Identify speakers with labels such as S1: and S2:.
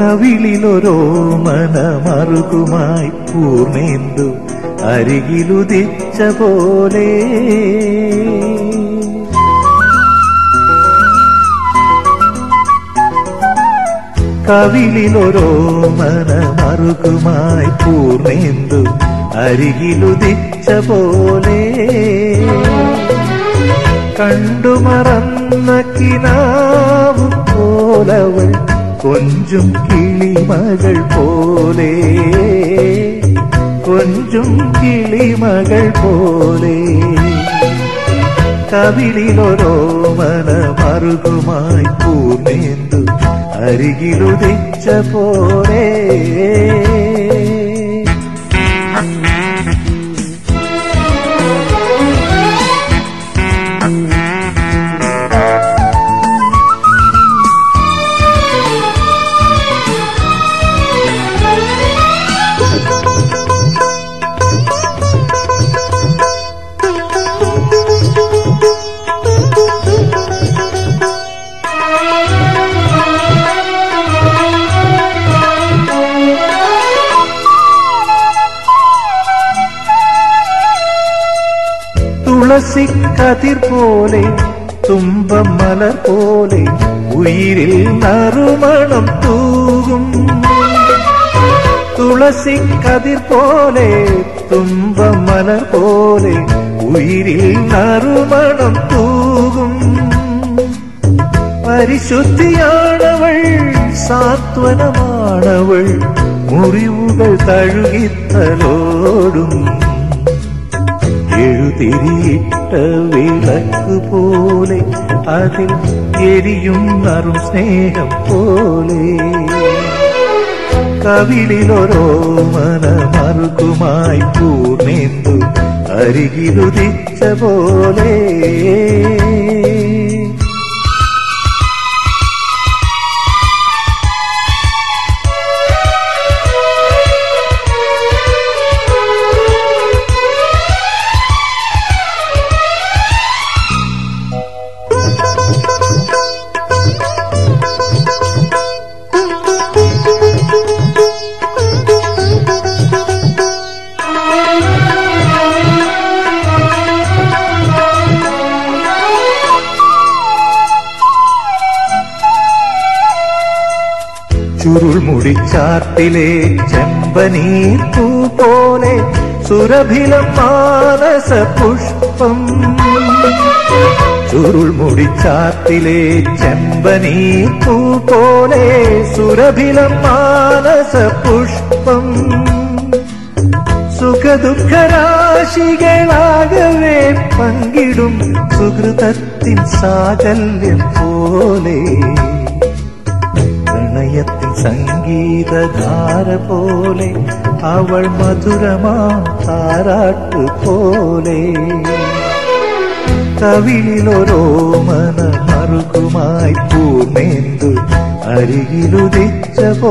S1: കവിളിലൊരോ മനമറുകുമായി പൂർണേന്ദു അരികിലുദിച്ച പോലെ കവിളിലൊരോ മനമറുകുമായി പൂർണേന്ദു അരികിലുദിച്ച പോലെ കണ്ടുമറന്ന കിനാവും പോലവൾ കൊഞ്ചും കിളിമകൾ പോലെ കൊഞ്ചും കിളിമകൾ പോലെ കവിളിലൊരോ മനമറുകുമായി പൂർണേന്ദു അരികിലുദിച്ച പോലെ തുളസി കതിർ പോലെ തുമ്പമലർ പോലെ ഉയിരിൽ നറുമണം തൂകും തുളസി കതിർ പോലെ തുമ്പമലർ പോലെ ഉയിരിൽ നറുമണം തൂകും പരിശുദ്ധിയാണവൾ സാത്വനമാണവൾ മുറിവുകൾ തഴുകിത്തലോടും എഴുതിരിയിട്ട വിളക്ക് പോലെ അതിൽ എരിയും നറും സ്നേഹം പോലെ കവിളിലൊരോ മനമറുകുമായി പൂർണ്ണേന്ദു അരികിലുദിച്ച പോലെ ചുരുൾമുടിച്ചാട്ടിലെ ചെമ്പനീർ പൂ പോലെ സുരഭിലം മാനസ പുഷ്പം ചുരുൾമുടിച്ചാട്ടിലെ ചെമ്പനീർ പൂ പോലെ സുരഭിലം മാനസ പുഷ്പം സുഖദുഃഖരാശികളാകവേ പങ്കിടും സുഹൃതത്തിൻ സാകല്യം പോലെ പ്രണയത്തിൻ സംഗീതധാര പോലെ അവൾ മധുരമാ താരാട്ട് പോലെ കവിളിലൊരോ മന മറുകുമായി പൂർണ്ണേന്ദു അരികിലുദിച്ച പോ